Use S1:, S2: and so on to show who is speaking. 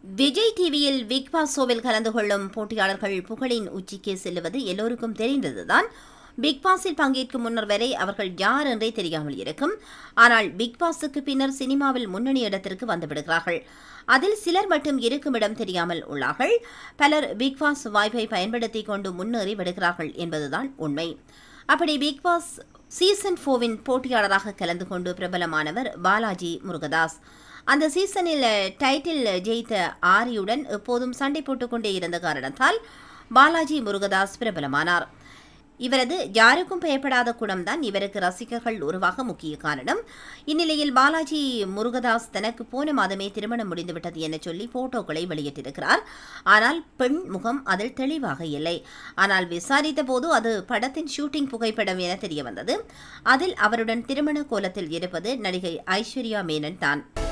S1: விஜய் டிவியில் big pass ஷோவில் கலந்து கொள்ளும் போட்டியாளர்கள் புகழின் உச்சிக்கு செல்லுவது எல்லோருக்கும் தெரிந்ததுதான் பிக் பாஸில் பங்கேற்கும் முன்னர் வரை அவர்கள் யார் என்றே தெரியாமல் இருக்கும் ஆனால் பிக் பாஸுக்கு பின்னர் சினிமாவில் முன்னணி இடத்திற்கு வந்துவிடுகிறார்கள் அதில் சிலர் மட்டும் இருக்கும் இடம் தெரியாமல் உள்ளார்கள் பலர் பிக் பாஸ் வாய்ப்பை பயன்படுத்தி கொண்டு முன்னேறி விடுகிறார்கள் என்பதுதான் உண்மை அப்படி பிக் பாஸ் சீசன் ஃபோவின் போட்டியாளராக கலந்து கொண்டு பிரபலமானவர் பாலாஜி முருகதாஸ் அந்த சீசனில் டைட்டில் ஜெயித்த ஆரியுடன் எப்போதும் சண்டை போட்டுக்கொண்டே இருந்த காரணத்தால் பாலாஜி முருகதாஸ் பிரபலமானார் இவரது யாருக்கும் பயப்படாத குணம்தான் இவருக்கு ரசிகர்கள் உருவாக முக்கிய காரணம் இந்நிலையில் பாலாஜி முருகதாஸ் தனக்கு போன மாதமே திருமணம் முடிந்துவிட்டது என சொல்லி போட்டோக்களை வெளியிட்டிருக்கிறார் ஆனால் பெண் முகம் அதில் தெளிவாக இல்லை ஆனால் விசாரித்த போது அது படத்தின் ஷூட்டிங் புகைப்படம் என தெரிய வந்தது அதில் அவருடன் திருமண கோலத்தில் இருப்பது நடிகை ஐஸ்வர்யா மேனன் தான்